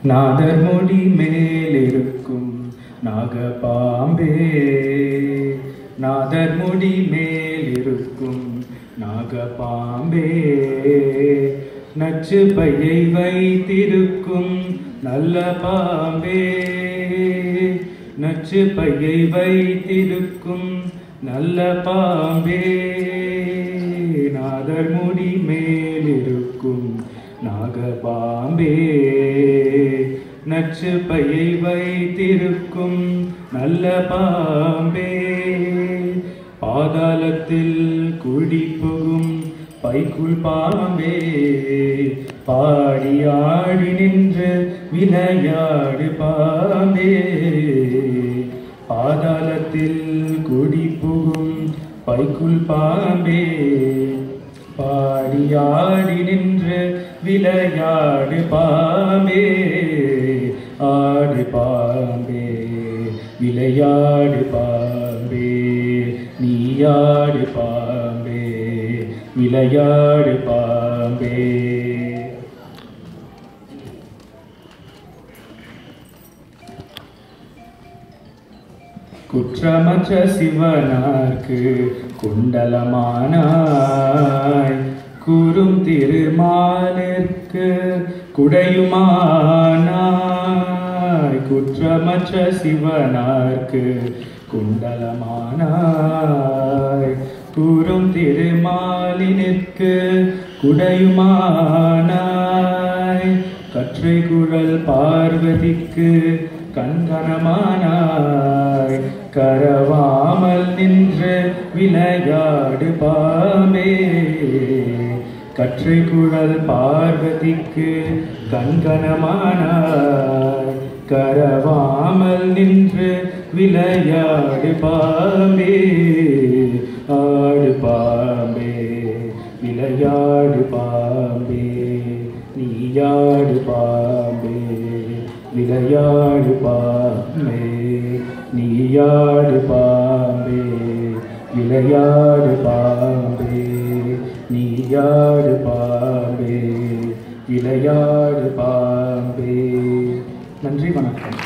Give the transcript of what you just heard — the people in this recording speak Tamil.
நாதர் முடி மேலிருக்கும் நாகபாம்பே நாதர் முடி மேலிருக்கும் நாகபாம்பே நச்சு பையை வைத்திருக்கும் நல்ல பாம்பே நச்சு பையை வைத்திருக்கும் நல்ல பாம்பே நாதர் முடி மேலிருக்கும் நாகபாம்பே நச்சு பையை வைத்திருக்கும் நல்ல பாம்பே பாதாளத்தில் குடி புகும் பைக்குள் பாம்பே பாடி ஆடி நின்று விளையாடு பாம்பே பாதாளத்தில் குடி புகும் பைக்குள் பாம்பே பாடி ஆடி நின்று விளையாடு பாம்பே ஆடு பாம்பே விளையாடு பாம்பே நீயாடு பாம்பே விளையாடு பாம்பே குற்றமற்ற சிவனார்க்கு குண்டலமானாய் கூறும் திருமாலிற்கு குடையுமானாய் குற்றமற்ற சிவனார்க்கு குண்டலமானாய் கூறும் திருமாலினிற்கு குடையுமானாய் கற்றை குழல் பார்வதிக்கு கண்கணமானாய் கரவாமல் நின்று விளையாடு பாமே கற்றை குழல் பார்வதிக்கு கண்கணமானாய் கரவாமல் நின்று விளையாடு பாம்பே ஆடு பாம்பே விளையாடு பாம்பே நீயாடு பாம்பே விளையாடு பாம்பே நீயாடு பாம்பே விளையாடு பாம்பே நீயாடு பாம்பே விளையாடு பாம்பே நன்றி வணக்கம்